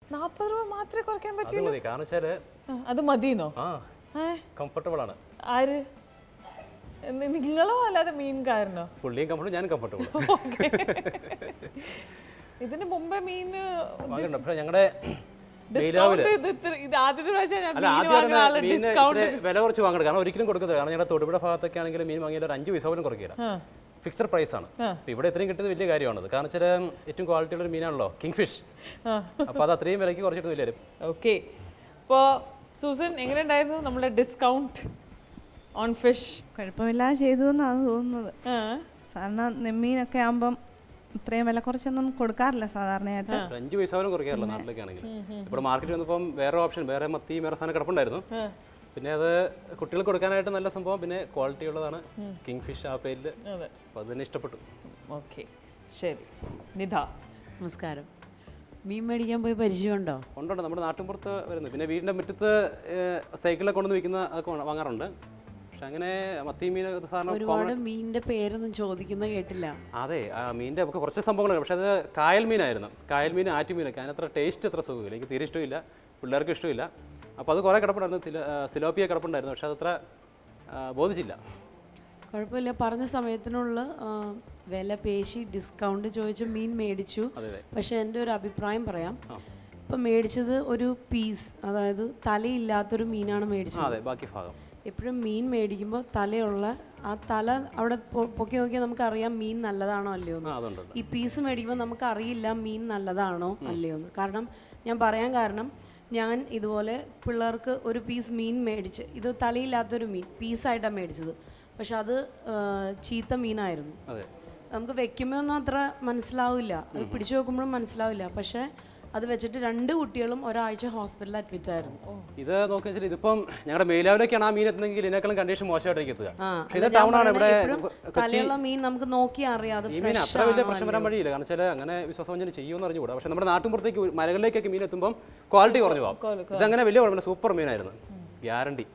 നാൽപ്പത് രൂപ മാത്രമേ കുറയ്ക്കാൻ അത് പറ്റുള്ളൂ മതി കാരണം വെച്ചാല് ആ, അത് മതിയെന്നോ ആ ഏ കംഫർട്ടബിൾ ആണ് ആര് നി- നിങ്ങളോ അല്ലാതെ മീൻകാരനോ പുള്ളിയും കംഫർട്ടബിൾ ഞാനും കംഫർട്ടബിൾ ഓക്കേ. ഇതിന് മുമ്പേ മീന് വാങ്ങുന്നുണ്ട് പക്ഷേ ഞങ്ങളുടെ ഡിസ്കൗണ്ട് ഇത് ഇത്ര- ഇത് ആദ്യത്തെ പ്രാവശ്യം ഞാൻ അല്ല മീൻ വാങ്ങുന്ന ആള് ആദ്യം മീൻ ഡിസ്കൗണ്ട് ഇത്ര വില കുറച്ച് വാങ്ങരുത് കാരണം ഒരിക്കലും കൊടുക്കുന്നത് കാരണം ഞങ്ങളുടെ തൊടുപുഴ ഭാഗത്തൊക്കെ ആണെങ്കിൽ മീൻ വാങ്ങിയാൽ ഒരു അഞ്ച് പൈസ പോലും കുറയ്ക്കില്ല ഫിക്സഡ് പ്രൈസ് ആണ് അപ്പോൾ ഇവിടെ ഇത്രയും കിട്ടുന്നത് വലിയ കാര്യമാണത് കാരണം വെച്ചാൽ ഏറ്റവും ക്വാളിറ്റി ഉള്ള ഒരു മീനാണല്ലോ കിങ് ഫിഷ് അപ്പോൾ അത് അത്രയും വിലയ്ക്ക് കുറച്ചിട്ട് വലിയ കാര്യം ഓക്കെ അപ്പോൾ സൂസൻ എങ്ങനെയുണ്ടായിരുന്നു നമ്മുടെ ഡിസ്കൗണ്ട് ഓൺ ഫിഷ് കുഴപ്പമില്ലാതെ ചെയ്തു എന്നാണ് തോന്നുന്നത് സാധാരണ നെമ്മീനൊക്കെ ആകുമ്പം ഇത്രയും വില കുറച്ചൊന്നും കൊടുക്കാറില്ല സാധാരണയായിട്ട് ഒരു അഞ്ച് പൈസ പോലും കുറയ്ക്കാറില്ല നാട്ടിലൊക്കെ ആണെങ്കിൽ ഇപ്പോൾ മാർക്കറ്റിൽ വന്നപ്പം വേറെ ഓപ്ഷൻ വേറെ മത്തിയും വേറെ സാധനം കിടപ്പുണ്ടായിരുന്നു പിന്നെ അത് കുട്ടികൾക്ക് കൊടുക്കാനായിട്ട് നല്ല സംഭവം പിന്നെ ക്വാളിറ്റി ഉള്ളതാണ് കിങ് ഫിഷ് ആ പേരിൽ അതെ അപ്പോൾ അത് തന്നെ ഇഷ്ടപ്പെട്ടു ഓക്കെ ശരി നിധ നമസ്കാരം മീൻ മേടിക്കാൻ പോയി പരിചയമുണ്ടോ ഉണ്ടുണ്ട് നമ്മുടെ നാട്ടിൻപുറത്ത് വരുന്നത് പിന്നെ വീടിൻ്റെ മുറ്റത്ത് സൈക്കിളിൽ കൊണ്ടുവന്ന് വിൽക്കുന്ന അതൊക്കെ വാ- വാങ്ങാറുണ്ട് പക്ഷെ അങ്ങനെ മത്തി മീൻ സാധാരണ ഒരുപാട് മീനിന്റെ പേരൊന്നും ചോദിക്കുന്ന കേട്ടില്ല അതെ ആ മീനിൻ്റെ ഒക്കെ കുറച്ച് സംഭവങ്ങളുണ്ട് പക്ഷെ അത് കായൽ മീനായിരുന്നു കായൽ മീൻ ആറ്റു മീനൊക്കെ അതിനത്ര ടേസ്റ്റ് അത്ര സുഖമില്ല എനിക്ക് തീരെ ഇഷ്ടമില്ല പിള്ളേർക്ക് ഇഷ്ടമില്ല അപ്പോൾ അത് കുറേ കിടപ്പുണ്ടായിരുന്നു തില- ആ, സിലോപ്പിയ കിടപ്പുണ്ടായിരുന്നു പക്ഷെ അതത്ര ആ, ബോധിച്ചില്ല കുഴപ്പമില്ല പറഞ്ഞ സമയത്തിനുള്ള ആ, വില പേശി ഡിസ്കൗണ്ട് ചോദിച്ച് മീൻ മേടിച്ചു അതെ അതെ പക്ഷെ എൻ്റെ ഒരു അഭിപ്രായം പറയാം ഇപ്പം മേടിച്ചത് ഒരു പീസ് അതായത് തലയില്ലാത്തൊരു മീനാണ് ആ മേടിച്ചത് അതെ ബാക്കി ഭാഗം എപ്പോഴും മീൻ മേടിക്കുമ്പോൾ തലയുള്ള ആ തല അവിടെ പൊ- പൊക്കി നോക്കിയാൽ നമുക്കറിയാം മീൻ നല്ലതാണോ അല്ലയോ ആ എന്ന് അതുണ്ട് ഈ പീസ് മേടിക്കുമ്പോൾ നമുക്ക് അറിയില്ല മീൻ നല്ലതാണോ അല്ലയോ എന്ന് കാരണം ഞാൻ പറയാൻ കാരണം ഞാൻ ഇതുപോലെ പിള്ളേർക്ക് ഒരു പീസ് മീൻ മേടിച്ച് ഇത് തലയില്ലാത്തൊരു മീൻ പീസായിട്ടാണ് മേടിച്ചത് പക്ഷെ അത് ആ, ചീത്ത മീനായിരുന്നു അതെ നമുക്ക് വെക്കുമ്പോൾ ഒന്നും അത്ര മനസ്സിലാവില്ല അത് പിടിച്ചു നോക്കുമ്പോഴും മനസ്സിലാവില്ല പക്ഷേ അത് വെച്ചിട്ട് രണ്ട് കുട്ടികളും ഒരാഴ്ച ഹോസ്പിറ്റലിൽ അഡ്മിറ്റ് ആയിരുന്നു ഇത് നോക്കി വെച്ചാൽ ഇതിപ്പം ഞങ്ങളുടെ മേലാവിലേക്കാണ് ആ മീൻ എത്തുന്നെങ്കിൽ ഇതിനേക്കാളും കണ്ടീഷൻ മോശമായിട്ടേക്ക് എത്തുക ആ പക്ഷേ ഇത് അല്ല, ഞാൻ ടൗൺ ആണ് ഇവിടെ പറയണേ എപ്പഴും തലയുള്ള മീൻ നമുക്ക് നോക്കി അറിയാം അത് ഈ മീൻ fresh അത്ര വലിയ ആണോ പ്രശ്നം വരാൻ വഴിയില്ല കാരണം വെച്ചാൽ അങ്ങനെ വിശ്വാസവഞ്ചന ചെയ്യുമെന്ന് അറിഞ്ഞുകൂടാ പക്ഷെ നമ്മുടെ നാട്ടിൻപുറത്തേക്ക് ഒരു മലകളിലേക്കൊക്കെ മീൻ എത്തുമ്പം ക്വാളിറ്റി കുറഞ്ഞു പോകും ഇതങ്ങനെ വലിയ കുഴപ്പമില്ല സൂപ്പർ മീനായിരുന്നു ഗ്യാരണ്ടി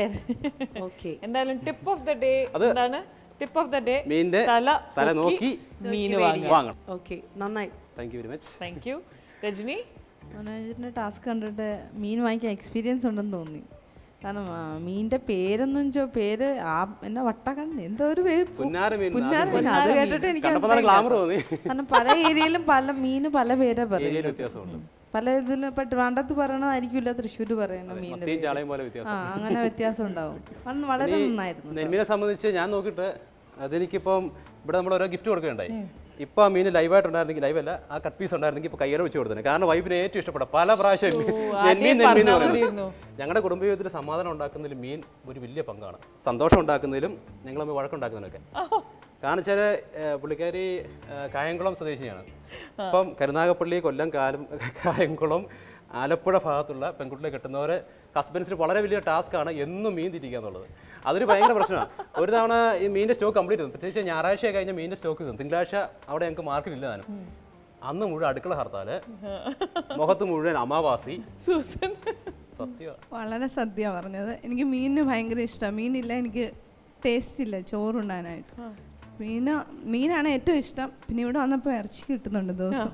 ഓക്കെ എന്തായാലും ടിപ്പ് ഓഫ് ദ ഡേ എന്താണ് ടിപ്പ് ഓഫ് ദ ഡേ മീനിന്റെ തല തല നോക്കി മീൻ വാങ്ങണം ഓക്കെ നന്നായി thank you very much thank you Rajani മനോജിന്റെ ടാസ്ക് കണ്ടിട്ട് മീൻ വാങ്ങിക്കാൻ എക്സ്പീരിയൻസ് ഉണ്ടെന്ന് തോന്നി കാരണം ആ, മീനിന്റെ പേരൊന്നും ചോ പേര് ആ എന്നാ വട്ടക്കണ്ണി എന്തോ ഒരു പേര് പു- പുന്നാര മീൻ പുന്നാര മീൻ അത് കേട്ടിട്ട് എനിക്ക് കണ്ടപ്പോൾ തന്നെ ഗ്ലാമർ തോന്നി കാരണം പല ഏരിയയിലും പല മീന് പല പേരാ ഏരിയയിൽ പറയുന്നത് വ്യത്യാസമുണ്ട് പല ഇതിലും ഇപ്പൊ ട്രിവാൻഡ്രത്ത് പറയണതായിരിക്കില്ല തൃശ്ശൂര് പറയുന്ന മീനിന്റെ മത്തിയും പേര്. ചാളയും പോലെ വ്യത്യാസം ആ അങ്ങനെ വ്യത്യാസം ഉണ്ടാവും വൺ- വളരെ നന്നായിരുന്നു നെന്മീനെ സംബന്ധിച്ച് ഞാൻ നോക്കിയിട്ട് അതെനിക്കിപ്പം ഇവിടെ നമ്മൾ ഓരോ ഗിഫ്റ്റ് കൊടുക്കുകയുണ്ടായി ഇപ്പം ആ മീൻ ലൈവായിട്ടുണ്ടായിരുന്നെങ്കിൽ ലൈവ് അല്ല ആ കട്ട് പീസ് ഉണ്ടായിരുന്നെങ്കിൽ ഇപ്പോൾ കയ്യോടെ വെച്ച് കൊടുത്തത് കാരണം വൈഫിന് ഏറ്റവും ഇഷ്ടപ്പെട്ട പല പ്രാവശ്യം നെന്മീൻ നെന്മീൻ എന്ന് പറയുന്നത് ഞങ്ങളുടെ കുടുംബജീവിതത്തിൽ സമാധാനം ഉണ്ടാക്കുന്നതിൽ മീൻ ഒരു വലിയ പങ്കാണ് സന്തോഷം ഉണ്ടാക്കുന്നതിലും ഞങ്ങൾ തമ്മിൽ വഴക്കുണ്ടാക്കുന്നതിനൊക്കെ കാരണം വെച്ചാൽ പുള്ളിക്കാരി ഏഹ്, കായംകുളം സ്വദേശിയാണ് അപ്പം കരുനാഗപ്പള്ളി കൊല്ലം കാലം കായംകുളം ആലപ്പുഴ ഭാഗത്തുള്ള പെൺകുട്ടികളെ കെട്ടുന്നവരെ ഹസ്ബൻഡ്സിന് വളരെ വലിയ ടാസ്ക്കാണ് എന്നും മീൻ തിരിക്കുക എന്നുള്ളത് അതൊരു ഭയങ്കര പ്രശ്നമാണ് ഒരു തവണ ഈ മീനിൻ്റെ സ്റ്റോക്ക് കംപ്ലീറ്റ് ചെയ്തു പ്രത്യേകിച്ച് ഞായറാഴ്ച കഴിഞ്ഞ മീനിൻ്റെ സ്റ്റോക്ക് തീർന്നു തിങ്കളാഴ്ച അവിടെ ഞങ്ങൾക്ക് മാർക്കറ്റ് ഇല്ല താനും അന്ന് മുഴുവൻ അടുക്കള ഹർത്താല് മുഖത്ത് മുഴുവൻ അമാവാസി സൂസൻ സത്യമാണ് വളരെ സദ്യ പറഞ്ഞത് എനിക്ക് മീനിന് ഭയങ്കര ഇഷ്ടമാണ് മീനില്ല എനിക്ക് ടേസ്റ്റ് ഇല്ല ചോറുണ്ണാനായിട്ട് മീന മീനാണ് ഏറ്റവും ഇഷ്ടം പിന്നെ ഇവിടെ വന്നപ്പോൾ ഇറച്ചി കിട്ടുന്നുണ്ട് ദിവസം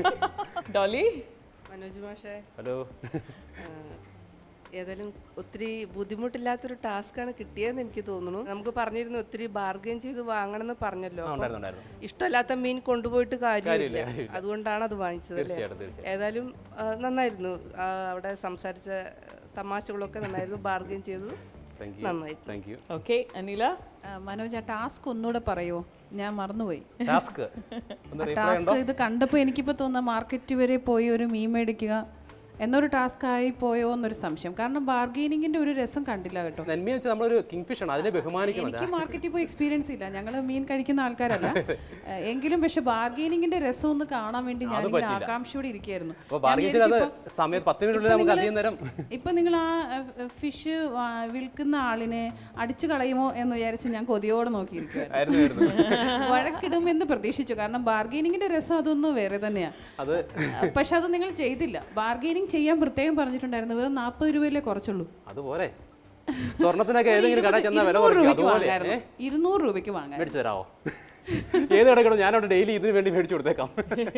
ഡോലി മനോജ് മാഷേ ഹലോ ആ, ഏതായാലും ഒത്തിരി ബുദ്ധിമുട്ടില്ലാത്തൊരു ടാസ്ക്കാണ് കിട്ടിയതെന്ന് എനിക്ക് തോന്നുന്നു നമുക്ക് പറഞ്ഞിരുന്നു ഒത്തിരി ബാർഗൈൻ ചെയ്ത് വാങ്ങണമെന്ന് പറഞ്ഞല്ലോ ആ, അപ്പം ഉണ്ടായിരുന്നു ഉണ്ടായിരുന്നു ഇഷ്ടമല്ലാത്ത മീൻ കൊണ്ടുപോയിട്ട് കാര്യമില്ല കാര്യമില്ല, കാര്യമില്ല. അതുകൊണ്ടാണ് അത് വാങ്ങിച്ചത് അല്ലേ തീർച്ചയായിട്ടും തീർച്ചയായിട്ടും ഏതായാലും ആ, നന്നായിരുന്നു ആ, അവിടെ സംസാരിച്ച തമാശകളൊക്കെ നന്നായിരുന്നു ബാർഗൈൻ ചെയ്തത് താങ്ക് യു നന്നായി താങ്ക് യു ഓക്കെ അനില ആ, മനോജ് ആ ടാസ്ക് ഒന്നുകൂടെ പറയുമോ ഞാൻ മറന്നുപോയി ടാസ്ക് ഒന്ന് ആ റീപ്ലൈ ഉണ്ടോ ടാസ്ക് ഇത് കണ്ടപ്പോൾ എനിക്കിപ്പോൾ തോന്നുന്ന മാർക്കറ്റ് വരെ പോയി ഒരു മീൻ മേടിക്കുക എന്നൊരു ടാസ്ക് ആയി പോയോ എന്നൊരു സംശയം കാരണം ബാർഗെയിനിങ്ങിന്റെ ഒരു രസം കണ്ടില്ല കേട്ടോ നന്മ വെച്ചാൽ നമ്മളൊരു കിങ് ഫിഷ് ആണ് അതിനെ ബഹുമാനിക്കണം എനിക്ക് മാർക്കറ്റിൽ പോയി എക്സ്പീരിയൻസ് ഇല്ല ഞങ്ങൾ മീൻ കഴിക്കുന്ന ആൾക്കാരല്ല ഏഹ് എങ്കിലും പക്ഷെ ബാർഗെയിനിങ്ങിന്റെ രസം ഒന്ന് കാണാൻ വേണ്ടി ഞാൻ ഇങ്ങനെ ആകാംക്ഷയോടെ ഇരിക്കുകയായിരുന്നു അപ്പോൾ ബാർഗേജിൽ അത് സമയത്ത് പത്ത് മിനിറ്റിനുള്ളിൽ നമുക്ക് അധികം നേരം ഇപ്പൊ നിങ്ങൾ ആ ഫിഷ് വിൽക്കുന്ന ആളിനെ അടിച്ചു കളയുമോ എന്ന് വിചാരിച്ച് ഞാൻ കൊതിയോടെ നോക്കിയിരിക്കുവായിരുന്നു ആയിരുന്നു ആയിരുന്നു വഴക്കിടും എന്ന് പ്രതീക്ഷിച്ചു കാരണം ബാർഗെയിനിങ്ങിന്റെ രസം അതൊന്നും വേറെ തന്നെയാ അത് പക്ഷെ അത് നിങ്ങൾ ചെയ്തില്ല ബാർഗെയിനിങ് ചെയ്യാൻ പ്രത്യേകം പറഞ്ഞിട്ടുണ്ടായിരുന്നു വെറും നാൽപ്പത് രൂപയിലേ കുറച്ചുള്ളൂ അതുപോലെ സ്വർണത്തിനൊക്കെ ഏതെങ്കിലും കട ചെന്നാൽ വില ഇരുന്നൂറ് കുറയ്ക്കും രൂപയ്ക്ക് അതുപോലെ വാങ്ങായിരുന്നു ഇരുന്നൂറ് രൂപയ്ക്ക് വാങ്ങാൻ മേടിച്ചു തരാമോ ഏത് കടക്കണം ഞാനവിടെ ഡെയിലി ഇതിന് വേണ്ടി മേടിച്ചു കൊടുത്തേക്കാം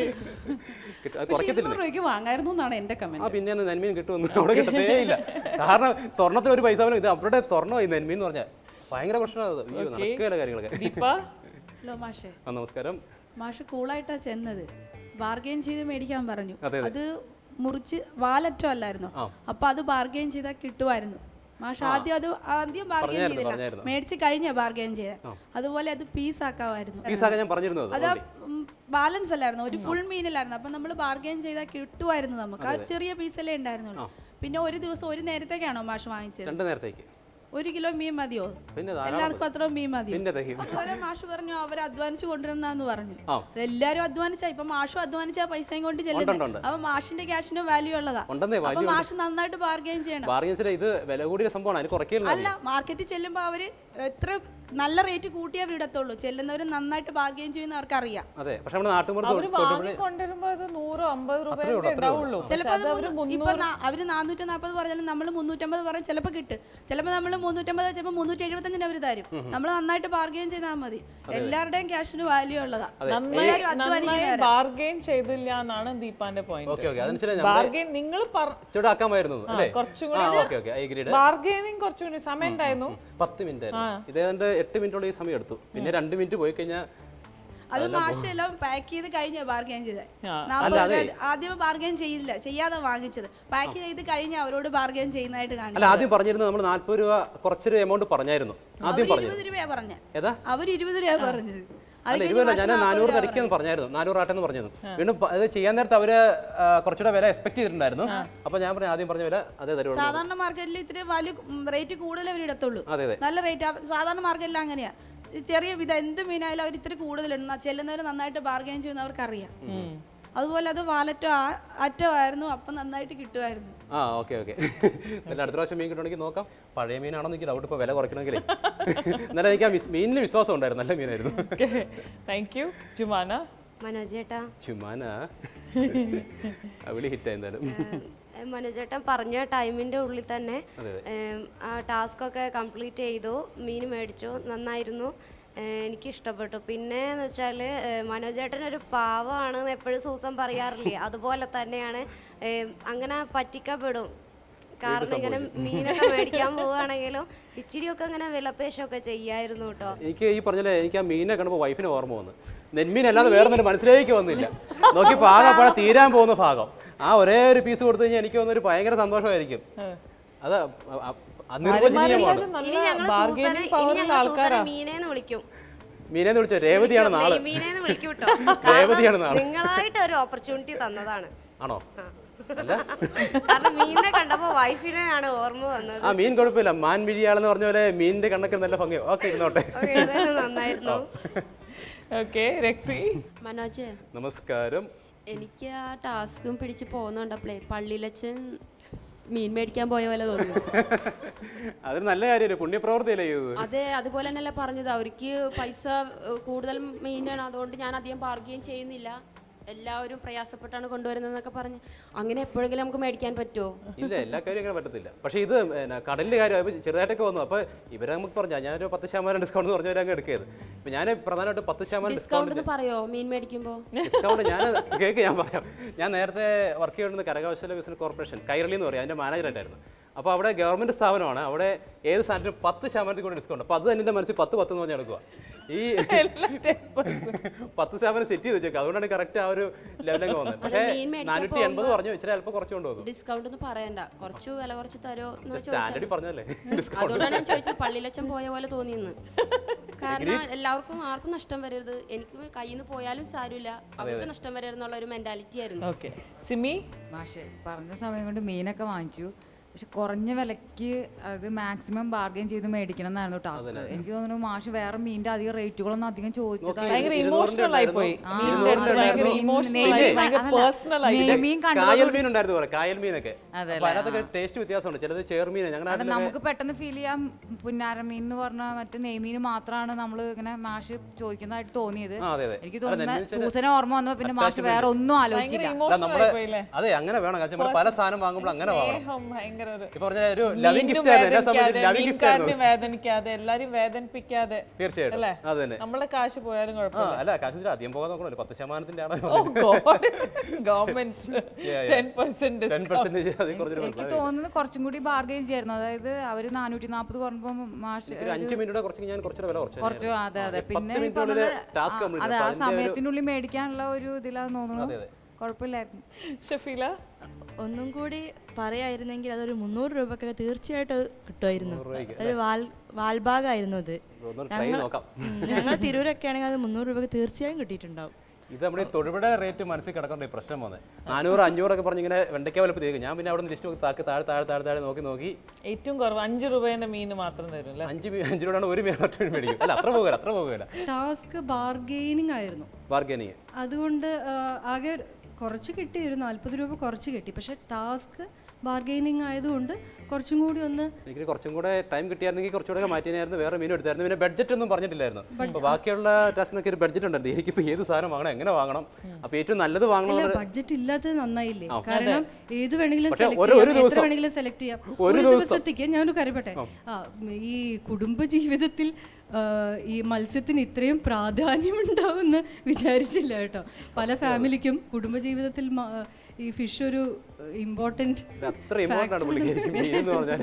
കിട്ടും. അത് പക്ഷേ കുറയ്ക്കത്തില്ല ഇരുന്നൂറ് രൂപയ്ക്ക് വാങ്ങായിരുന്നു എന്നാണ് എൻ്റെ ആ കമന്റ് പിന്നെ ഒന്ന് നെന്മീൻ കിട്ടുമെന്ന് അവിടെ കിട്ടത്തേ ഇല്ല കാരണം സ്വർണ്ണത്തിന് ഒരു പൈസ പോലും ഇത് അവരുടെ സ്വർണ്ണം ഈ നെന്മീൻ എന്ന് പറഞ്ഞാൽ ഭയങ്കര പ്രശ്നമാണ് അത് അയ്യോ നടക്കുകയില്ല കാര്യങ്ങളൊക്കെ ദീപ ഹലോ മാഷേ ആ നമസ്കാരം മാഷ് കൂളായിട്ടാ ചെന്നത് ബാർഗെയിൻ ചെയ്ത് മേടിക്കാൻ പറഞ്ഞു അതെ, അതെ. അത് മുറിച്ച് വാലറ്റോ അല്ലായിരുന്നു ആ. അപ്പൊ അത് ബാർഗെയിൻ ചെയ്താൽ കിട്ടുമായിരുന്നു മാഷ് ആദ്യം അത് ആദ്യം ബാർഗെയിൻ പറഞ്ഞായിരുന്നു, ചെയ്തില്ല പറഞ്ഞായിരുന്നു. മേടിച്ച് കഴിഞ്ഞ ബാർഗെയിൻ ചെയ്ത അതുപോലെ അത് പീസ് ആക്കാമായിരുന്നു പീസാക്കാൻ ഞാൻ പറഞ്ഞിരുന്നത് അത് ബാലൻസ് അല്ലായിരുന്നു ഒരു ഫുൾ മീനിലായിരുന്നു അപ്പൊ നമ്മൾ ബാർഗെയിൻ ചെയ്താൽ കിട്ടുമായിരുന്നു നമുക്ക് ആ ഒരു ചെറിയ പീസല്ലേ ഉണ്ടായിരുന്നുള്ളൂ പിന്നെ ഒരു ദിവസം ഒരു നേരത്തേക്കാണോ മാഷ് വാങ്ങിച്ചത് രണ്ട് നേരത്തേക്ക് ഒരു കിലോ മീൻ മതിയോ പിന്നെ ധാരാളം എല്ലാവർക്കും അത്ര മീൻ മതിയോ പിന്നെ ദഹിയും അതുപോലെ മാഷ് പറഞ്ഞു അവർ അധ്വാനിച്ചു കൊണ്ടുവരുന്നാന്ന് പറഞ്ഞു ആ. എല്ലാരും അധ്വാനിച്ചാ ഇപ്പൊ മാഷും അധ്വാനിച്ചാ പൈസയും കൊണ്ട് ഉണ്ട്, ചെല്ലുന്നത് ഉണ്ട്. അപ്പൊ മാഷിന്റെ ക്യാഷിന് വാല്യൂ ഉള്ളതാ ഉണ്ടെന്നേ അപ്പൊ value ഉണ്ട്. മാഷ് നന്നായിട്ട് ബാർഗെയിൻ ചെയ്യണം ബാർഗൻസിലെ ഇത് വില കൂടിയ സംഭവമാണ് അതിന് കുറയ്ക്കില്ല അല്ല മാർക്കറ്റിൽ ചെല്ലുമ്പോ അവര് എത്ര നല്ല റേറ്റ് കൂട്ടിയേ വിടത്തുള്ളൂ ചെല്ലുന്നവര് നന്നായിട്ട് ബാർഗെയിൻ ചെയ്യുന്ന അവർക്ക് അറിയാം അതെ പക്ഷെ നമ്മുടെ നാട്ടുമ്പുറത്ത് അവര് തൊട്ടുപുഴ വാങ്ങിക്കൊണ്ടിരുമ്പോ അത് നൂറോ അമ്പത് രൂപ അത്രേ ഉള്ളൂ, അത്രേ ഉണ്ടാവുള്ളൂ ചിലപ്പോ അത് പക്ഷെ അവര് മുന്നൂ- ഇപ്പൊ നാ- അവര് നാനൂറ്റി നാൽപ്പത് പറഞ്ഞാലും നമ്മൾ മുന്നൂറ്റമ്പത് പറഞ്ഞാൽ ചിലപ്പോൾ കിട്ടും ചിലപ്പോൾ നമ്മൾ മുന്നൂറ്റമ്പത് ചിലപ്പോൾ മുന്നൂറ്റി എഴുപത്തഞ്ചിന് അവർ തരും നമ്മൾ നന്നായിട്ട് ബാർഗെയിൻ ചെയ്താൽ മതി എല്ലാവരുടെയും ക്യാഷിന് വാല്യൂ ഉള്ളതാ നന്നായി എല്ലാവരും നന്നായി അധ്വാനിക്കുന്നവരാ ബാർഗെയിൻ ചെയ്തില്ല എന്നാണ് ദീപാന്റെ ഓക്കെ പോയിന്റ് ഓക്കെ അതനുസരിച്ച് നമ്മുടെ ബാർഗെയിൻ നിങ്ങൾ ചൂടാക്കാമായിരുന്നു അല്ലേ കുറച്ചും ആ കൂടി okay okay I greed bargaining കുറച്ചുകൂടി സമയം ഉണ്ടായിരുന്നു പത്ത് മിനിറ്റ് ആയിരുന്നു ഇതേതാണ്ട് എട്ട് മിനിറ്റോളം ഈ സമയം എടുത്തു പിന്നെ രണ്ട് മിനിറ്റ് പോയി കഴിഞ്ഞാൽ അത് മാഷ് എല്ലാം പാക്ക് ചെയ്ത് കഴിഞ്ഞ ബാർഗെയിൻ ചെയ്തത് ആ. നാൽപ്പത് രൂപ ആദ്യം ബാർഗെയിൻ ചെയ്തില്ല ചെയ്യാതെ വാങ്ങിച്ചത് പാക്ക് ചെയ്ത് കഴിഞ്ഞ് അവരോട് ബാർഗെയിൻ ചെയ്യുന്നതായിട്ട് അല്ല കാണിച്ചു ആദ്യം പറഞ്ഞിരുന്നു നമ്മൾ നാല്പത് രൂപ കുറച്ചൊരു എമൗണ്ട് പറഞ്ഞായിരുന്നു ആദ്യം അവർ പറഞ്ഞു ഇരുപത് രൂപയാ പറഞ്ഞ ഏതാ അവർ ഇരുപത് രൂപ പറഞ്ഞത് അത് അല്ല കഴിഞ്ഞ് ഇരുപതല്ല മാഷ് ഞാൻ നാൽപ്പത് നാനൂറ് രൂപ തരയ്ക്കെന്ന് പറഞ്ഞായിരുന്നു നാനൂറ് ആട്ടെന്ന് പറഞ്ഞത് വീണ്ടും പ- അത് ചെയ്യാൻ നേരത്ത് അവര് ആ, കുറച്ചുകൂടെ വില എക്സ്പെക്ട് ചെയ്തിട്ടുണ്ടായിരുന്നു അപ്പൊ ഞാൻ പറഞ്ഞു ആദ്യം പറഞ്ഞ വില അതേ തരുള്ളൂ സാധാരണ മാർക്കറ്റിൽ ഇത്തിരി വാല്യൂ റേറ്റ് കൂടുതൽ അവർ ഇടത്തുള്ളൂ അതെ അതെ നല്ല റേറ്റ് സാധാരണ മാർക്കറ്റിൽ അങ്ങനെയാ ചെ- ചെറിയ വിധ എന്ത് മീനായാലും അവർ ഇത്തിരി കൂടുതലുണ്ട് ചെല്ലുന്നവർ നന്നായിട്ട് ബാർഗെയിൻ ചെയ്യുന്നവർക്ക് അറിയാം അതുപോലെ അത് വാലറ്റോ അറ്റോ ആയിരുന്നു അപ്പം നന്നായിട്ട് കിട്ടുമായിരുന്നു ആ ഓക്കെ ഓക്കെ എന്നാലും അടുത്ത പ്രാവശ്യം മീൻ കിട്ടുവാണെങ്കിൽ നോക്കാം പഴയ മീനാണോ എനിക്ക് ഡൗട്ട് ഇപ്പോൾ വില കുറയ്ക്കണമെങ്കിൽ എന്നാലും എനിക്ക് ആ വിസ്- മീനിന് വിശ്വാസം ഉണ്ടായിരുന്നു നല്ല മീനായിരുന്നു താങ്ക് യു ജുമാന മനോജ് ചേട്ടാ ചുമ്മാന വിളി ഹിറ്റ് എന്തായാലും ഏ, മനോജ് ചേട്ടൻ പറഞ്ഞ ടൈമിൻ്റെ ഉള്ളിൽ തന്നെ അതെ, ഏം, ആ ടാസ്ക് ഒക്കെ കംപ്ലീറ്റ് ചെയ്തു മീൻ മേടിച്ചു നന്നായിരുന്നു ഏ, എനിക്ക് ഇഷ്ടപ്പെട്ടു പിന്നെ എന്ന് വെച്ചാൽ മനോജ് ചേട്ടൻ ഒരു പാവമാണെന്ന് എപ്പോഴും സൂസൻ പറയാറില്ലേ അതുപോലെ തന്നെയാണ് ഏം, അങ്ങനെ പറ്റിക്കപ്പെടും കാരണം ഇങ്ങനെ മീനൊക്കെ മേടിക്കാൻ പോവുകയാണെങ്കിലും ഇച്ചിരിയൊക്കെ ഇങ്ങനെ വിലപേശമൊക്കെ ചെയ്യായിരുന്നു കേട്ടോ എനിക്ക് ഈ പറഞ്ഞല്ലേ എനിക്ക് ആ മീനെ കണ്ടപ്പോൾ വൈഫിന് ഓർമ്മ വന്നു നെന്മീൻ അല്ലാതെ വേറെ ഒന്നും മനസ്സിലേക്ക് വന്നില്ല നോക്കിയപ്പോൾ ആകെപ്പാടെ തീരാൻ പോകുന്ന ഭാഗം ആ ഒരേ ഒരു പീസ് കൊടുത്തു കഴിഞ്ഞാൽ എനിക്ക് തോന്നുന്നു ഒരു ഭയങ്കര സന്തോഷമായിരിക്കും അത് അ- അ- അനിർവചനീയമാണ് നല്ല ഇനി ഞങ്ങൾ സൂസനെ ബാർഗൈനിങ് ഇനി പവറുള്ള ഞങ്ങൾ സൂസനെ ആൾക്കാരാ മീനേന്ന് വിളിക്കും മീനെന്ന് വിളിച്ചോ രേവതിയാണ് നാളെ മീനേന്ന് വിളിക്കും കേട്ടോ രേവതിയാണ് നാളെ. നിങ്ങളായിട്ട് ഒരു ഓപ്പർച്യൂണിറ്റി തന്നതാണ് ആണോ അല്ല കാരണം മീനിനെ കണ്ടപ്പോ വൈഫിനെയാണ് ഓർമ്മ വന്നത് ആ മീൻ കുഴപ്പമില്ല മാൻ വിഴിയാളെന്ന് പറഞ്ഞ പോലെ മീനിന്റെ കണ്ണൊക്കെ നല്ല ഭംഗിയോ ഓക്കെ ഇരുന്നോട്ടെ ഓക്കേ, ഏതായാലും നന്നായിരുന്നു ഓക്കെ രക്സി മനോജ് നമസ്കാരം എനിക്ക് ആ ടാസ്കും പിടിച്ച് പോകുന്നുണ്ടപ്പോഴേ പള്ളിയിലച്ഛൻ മീൻ മേടിക്കാൻ പോയ പോലെ തോന്നി അതൊരു നല്ല കാര്യമല്ലേ പുണ്യപ്രവർത്തിയല്ലേ ചെയ്തത് അതെ അതുപോലെ തന്നെയല്ലേ പറഞ്ഞത് അവർക്ക് പൈസ ഏഹ്, കൂടുതൽ മീനാണ് അതുകൊണ്ട് ഞാൻ അധികം ബാർഗെയിൻ ചെയ്യുന്നില്ല എല്ലാവരും പ്രയാസപ്പെട്ടാണ് കൊണ്ടുവരുന്നതെന്നൊക്കെ പറഞ്ഞ് അങ്ങനെ എപ്പോഴെങ്കിലും നമുക്ക് മേടിക്കാൻ പറ്റുമോ ഇല്ല എല്ലാ കാര്യവും അങ്ങനെ പറ്റത്തില്ല പക്ഷേ ഇത് എന്നാ, കടലിന്റെ കാര്യം ഇപ്പൊ ചെറുതായിട്ടൊക്കെ വന്നു അപ്പൊ ഇവരെ നമുക്ക് പറഞ്ഞാ ഞാനൊരു പത്ത് ശതമാനം ഡിസ്കൗണ്ട് എന്ന് പറഞ്ഞവരെ അങ്ങ് എടുക്കരുത് ഇപ്പൊ ഞാൻ പ്രധാനമായിട്ട് പത്ത് ശതമാനം ഡിസ്കൗണ്ട് ഡിസ്കൗണ്ട് എന്ന് പറയോ മീൻ മേടിക്കുമ്പോൾ ഡിസ്കൗണ്ട് ഞാൻ കേക്ക് ഞാൻ പറയാം ഞാൻ നേരത്തെ വർക്ക് ചെയ്യുന്നത് കരകൗശല ബിസിനസ് കോർപ്പറേഷൻ കൈരളി എന്ന് പറയും അതിന്റെ മാനേജറായിട്ടായിരുന്നു അപ്പോൾ അവിടെ ഗവൺമെന്റ് സ്ഥാപനമാണ് അവിടെ ഏത് സാധനത്തിനും പത്ത് ശതമാനത്തിൽ കൂടെ ഡിസ്കൗണ്ട് അപ്പോൾ അത് തന്നെ എൻ്റെ മനസ്സിൽ പത്ത് പത്ത് എന്ന് പറഞ്ഞ് നടക്കുക ഈ പത്ത് ശതമാനം സെറ്റ് ചെയ്ത് വെച്ചേക്കും അതുകൊണ്ടാണ് കറക്റ്റ് ആ ഒരു ലെവലൊക്കെ വന്നത് പക്ഷേ മീൻ മേടിക്കാൻ നാനൂറ്റി എൺപത് പറഞ്ഞു ഇച്ചിരി അല്പം കുറച്ച് കൊണ്ടുവന്നു ഡിസ്കൗണ്ട് എന്ന് പറയണ്ട കുറച്ച് വില കുറച്ച് തരോ എന്ന് സ്റ്റാൻഡേർഡ് ചോദിച്ചാൽ പറഞ്ഞല്ലേ ഡിസ്കൗണ്ട് അതുകൊണ്ടാണ് ഞാൻ ചോദിച്ചത് പള്ളിയിലച്ഛൻ പോയ പോലെ തോന്നിയെന്ന് കാരണം എല്ലാവർക്കും ആർക്കും നഷ്ടം വരരുത് എനിക്ക് കയ്യിൽ നിന്ന് പോയാലും സാരമില്ല അവർക്ക് നഷ്ടം വരരുന്നുള്ള ഒരു മെന്റാലിറ്റി ആയിരുന്നു ഓക്കെ സിമി മാഷെ പറഞ്ഞ സമയം കൊണ്ട് മീനൊക്കെ വാങ്ങിച്ചു പക്ഷെ കുറഞ്ഞ വിലക്ക് അത് മാക്സിമം ബാർഗൈൻ ചെയ്ത് മേടിക്കണം എന്നായിരുന്നു ടാസ്ക് എനിക്ക് തോന്നുന്നു മാഷ് വേറെ മീനിന്റെ അധികം റേറ്റുകളൊന്നും അധികം ചോദിച്ചതായി ഭയങ്കര ഇരുന്നൂറിന്റെ ഇമോഷണൽ ആയി പോയി ഉണ്ടായിരുന്നു. ആ, മീനിന്റെ അടുത്ത് അതെ, ഭയങ്കര മീൻ- ഇമോഷണൽ നെയ് ആയി മീൻ- ഭയങ്കര അതല്ല, പേഴ്സണൽ ആയി നെയ് മീൻ കായൽ കണ്ടതോടുകൂടി- മീൻ ഉണ്ടായിരുന്നു പറയാം കായൽ മീനൊക്കെ അതെ അപ്പൊ അതിനകത്തൊക്കെ ടേസ്റ്റ് വ്യത്യാസമുണ്ട് ചിലത് ചേർമീൻ ഞങ്ങളുടെ അവിടെ നാട്ടിലൊക്കെ നമുക്ക് പെട്ടെന്ന് ഫീൽ ചെയ്യാം പുന്നാര മീൻ എന്ന് പറഞ്ഞ മറ്റേ നെയ്മീൻ മാത്രമാണ് നമ്മൾ ഇങ്ങനെ മാഷ് ചോദിക്കുന്നതായിട്ട് തോന്നിയത് ആ, അതെ, അതെ. എനിക്ക് അല്ല, തോന്നുന്ന നെയ്മീൻ ചില സൂസന ഓർമ്മ വന്നപ്പോ പിന്നെ മാഷ് വേറെ ഒന്നും ഭയങ്കര ആലോചിച്ചില്ല അല്ല, ഇമോഷണൽ നമ്മുടെ ആയി പോയില്ലേ അതെ അങ്ങനെ വേണം കാരണം നമ്മൾ പല സാധനം വാങ്ങുമ്പോൾ അങ്ങനെ വാങ്ങണം സ്നേഹം ഭയങ്കര ഭയങ്കര ഒരു ഇപ്പൊ പറഞ്ഞ ഒരു ലവിങ് മീനിനും ഗിഫ്റ്റ് ആയിരുന്നു എന്നെ സംബന്ധിച്ച് വേദനിക്കാതെ, ലവിങ് ഗിഫ്റ്റ് മീൻകാരനും ആയിരുന്നു വേദനിക്കാതെ എല്ലാരും വേദനിപ്പിക്കാതെ തീർച്ചയായിട്ടും അല്ലേ അത് തന്നെ നമ്മളെ കാശ് പോയാലും ആ കുഴപ്പമില്ല അല്ല കാശ്മീർ അധികം പോകാൻ നോക്കണല്ലോ പത്ത് ശതമാനത്തിന്റെ ആണ് government yeah. Ten percent ten percentage അതിൽ കുറച്ചൊരു എനിക്ക് തോന്നുന്നത് കുറച്ചും കൂടി ബാർഗെയിൻ ചെയ്യായിരുന്നു അതായത് അവർ നാനൂറ്റി നാൽപ്പത് പറഞ്ഞപ്പോൾ മാഷ് ഒരു അഞ്ച് മിനിറ്റ് കുറച്ച് ഞാൻ കുറച്ചുകൂടെ വില കുറച്ച് കുറച്ച് അതെ അതെ പിന്നെ ഈ മിനിറ്റിനുള്ളിൽ പറഞ്ഞ- ടാസ്ക് ആ, കംപ്ലീറ്റ് അതെ ആ സമയത്തിനുള്ളിൽ മേടിക്കാനുള്ള ഒരു ഇതിലാന്ന് തോന്നുന്നു അതെ, അതെ. കുഴപ്പമില്ലായിരുന്നു ഷഫീല ഒന്നും കൂടി പറയായിരുന്നെങ്കിൽ അതൊരു മുന്നൂറ് രൂപക്കൊക്കെ തീർച്ചയായിട്ടും കിട്ടുമായിരുന്നു രൂപയ്ക്ക് ഒരു വാൽ വാൽഭാഗമായിരുന്നു അത് ഒന്ന് ട്രൈ നോക്കാം ഉം, ഞങ്ങൾ തിരൂരൊക്കെ ആണെങ്കിൽ അത് മുന്നൂറ് രൂപക്ക് തീർച്ചയായും കിട്ടിയിട്ടുണ്ടാവും ഇത് നമ്മുടെ ഈ തൊടുപുഴ റേറ്റ് മനസ്സിൽ കിടക്കേണ്ട ഒരു പ്രശ്നം വന്നത് നാനൂറ് അഞ്ഞൂറൊക്കെ പറഞ്ഞ് ഇങ്ങനെ വെണ്ടയ്ക്ക വലപ്പ് തീർക്കും ഞാൻ പിന്നെ അവിടെ നിന്ന് ലിസ്റ്റ് നോക്കി താക്ക് താഴെ താഴെ താഴെ താഴെ നോക്കി നോക്കി ഏറ്റവും കുറവ് അഞ്ച് രൂപേന്റെ മീൻ മാത്രം തരും അല്ലേ അഞ്ച് മീ- അഞ്ച് രൂപയാണ് ഒരു മീൻ ഒറ്റ മീൻ മേടിക്കും അല്ല അത്ര പോകുക അത്ര പോകുക ടാസ്ക് ബാർഗെയിനിങ് ആയിരുന്നു ബാർഗനിങ് അതുകൊണ്ട് ആ, ആകെ കുറച്ച് കിട്ടി ഒരു നാൽപ്പത് രൂപ കുറച്ച് കിട്ടി പക്ഷെ ടാസ്ക് ബാർഗെയിനിങ് ആയതുകൊണ്ട് കുറച്ചും കൂടി ഒന്ന് എനിക്ക് കുറച്ചും കൂടെ ടൈം കിട്ടിയായിരുന്നെങ്കിൽ കുറച്ചുകൂടെ മാറ്റിനായിരുന്നു വേറെ മീൻ എടുത്തായിരുന്നു പിന്നെ ബഡ്ജറ്റ് ഒന്നും പറഞ്ഞിട്ടില്ലായിരുന്നു അപ്പോൾ ബാക്കിയുള്ള ടാസ്കിനൊക്കെ ഒരു ബഡ്ജറ്റ് ഉണ്ടായിരുന്നു എനിക്കിപ്പോൾ ഏത് സാധനം വാങ്ങണം എങ്ങനെ വാങ്ങണം അപ്പോൾ ഏറ്റവും നല്ലത് വാങ്ങണം ഇല്ല എന്ന് ബഡ്ജറ്റ് ഇല്ലാത്തത് നന്നായില്ലേ കാരണം ഏത് വേണമെങ്കിലും പക്ഷേ സെലക്ട് ഒരു- ഒരു ചെയ്യാം എത്ര ദിവസം. വേണമെങ്കിലും സെലക്ട് ചെയ്യാം ഒരു ഒരു ദിവസം. ദിവസത്തേക്ക് ഞാനൊരു കാര്യപ്പെട്ടെ ആ ഈ കുടുംബ ജീവിതത്തിൽ ആ, ഈ മത്സ്യത്തിന് ഇത്രയും പ്രാധാന്യം ഉണ്ടാവുമെന്ന് വിചാരിച്ചില്ല കേട്ടോ പല ഫാമിലിക്കും കുടുംബജീവിതത്തിൽ മ- ഈ ഫിഷ് ഒരു ഇമ്പോർട്ടൻറ്റ് ഇത് അത്ര ഇമ്പോർട്ടൻ്റ് ആണ് പുള്ളിക്ക് മീൻ എന്ന് പറഞ്ഞാൽ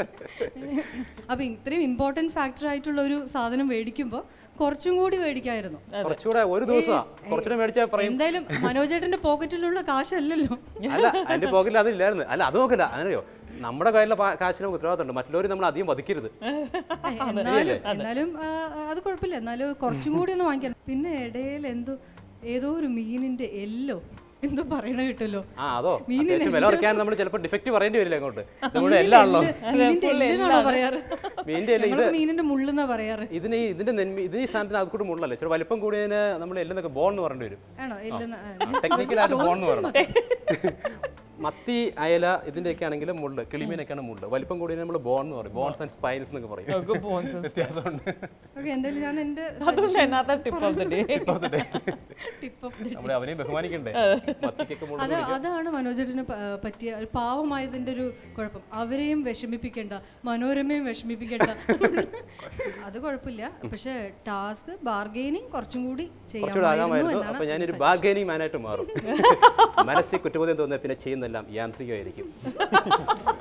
അപ്പൊ ഇത്രയും ഇമ്പോർട്ടൻറ്റ് ഫാക്ടർ ആയിട്ടുള്ള ഒരു സാധനം മേടിക്കുമ്പോൾ കുറച്ചും കൂടി മേടിക്കായിരുന്നു കുറച്ചുകൂടെ ഒരു ദിവസമാണ് കുറച്ചുകൂടെ മേടിച്ചാൽ പറയും എന്തായാലും മനോജേട്ടന്റെ പോക്കറ്റിലുള്ള കാശല്ലല്ലോ അല്ല അതിന്റെ പോക്കറ്റിൽ അതില്ലായിരുന്നു അല്ല അത് നോക്കില്ല അങ്ങനെയോ നമ്മുടെ കയ്യിലുള്ള പാ- കാശിന് ഉത്തരവാദിത്തമുണ്ട് മറ്റുള്ളവർ നമ്മൾ അധികം വധിക്കരുത് എന്നാലും എന്നാലും ആ, ആ, അത് കുഴപ്പമില്ല എന്നാലും കുറച്ചും കൂടി ഒന്ന് വാങ്ങിക്കണം പിന്നെ ഇടയിൽ എന്തോ ഏതോ ഒരു മീനിന്റെ എല്ലോ എന്തോ പറയണ കിട്ടല്ലോ ആ അതോ മീനിന് അത്യാവശ്യം വില കുറയ്ക്കാൻ നമ്മൾ ചിലപ്പോൾ ഡിഫക്റ്റ് പറയേണ്ടി വരില്ല അങ്ങോട്ട് നമ്മുടെ എല്ലാം ആണല്ലോ മീനിന്റെ എല്ലെന്നാണോ പറയാറ് മീനിന്റെ എല്ലാം ഇത് ഞങ്ങളൊക്കെ മീനിന്റെ മുള്ളെന്നാ പറയാറ് ഇതിന് ഈ- ഇതിന്റെ നെന്മി ഇതിന് ഈ സാധനത്തിന് അത് കൂടെ മുള്ളല്ലേ ചില വലിപ്പം കൂടിയതിന് നമ്മൾ എല്ലെന്നൊക്കെ ബോൺ എന്ന് പറയേണ്ടി വരും ആണോ എല്ലെന്ന് ടെക്നിക്കലായിട്ട് ബോൺ എന്ന് പറയണം മത്തി അയല ഇതിന്റെയൊക്കെ ആണെങ്കിൽ മുള്ള് കിളിമീനൊക്കെയാണ് മുള്ള് വലിപ്പം കൂടിയതിന് നമ്മൾ ബോൺ എന്ന് പറയും ബോൺസ് ആൻഡ് സ്പൈൻസ് എന്നൊക്കെ പറയും വ്യത്യാസമുണ്ട് ഓക്കെ എന്തായാലും ഞാൻ എന്റെ അതുകൊണ്ട് എന്നാത്ത tip of the day tip of നമ്മൾ അവനെയും ബഹുമാനിക്കണ്ടേ മത്തിക്കൊക്കെ മുള്ള് അത് അതാണ് മനോജേട്ടന് പ- പറ്റിയ ഒരു പാവമായതിന്റെ ഒരു കുഴപ്പം അവരെയും വിഷമിപ്പിക്കേണ്ട മനോരമയും വിഷമിപ്പിക്കേണ്ട അത് കുഴപ്പമില്ല പക്ഷെ ടാസ്ക് ബാർഗെയിനിങ് കുറച്ചും കൂടി കുറച്ചുകൂടെ ആകാമായിരുന്നു ചെയ്യാമായിരുന്നു അപ്പൊ ഞാനൊരു ബാർഗൈനിങ് മാനായിട്ട് മാറും മനസ്സിൽ കുറ്റബോധം തോന്നുന്നത് പിന്നെ ചെയ്യുന്നെല്ലാം യാന്ത്രികമായിരിക്കും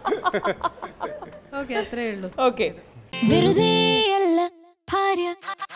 ഓക്കെ അത്രേ ഉള്ളൂ ഓക്കെ വെറുതെയല്ല ഭാര്യ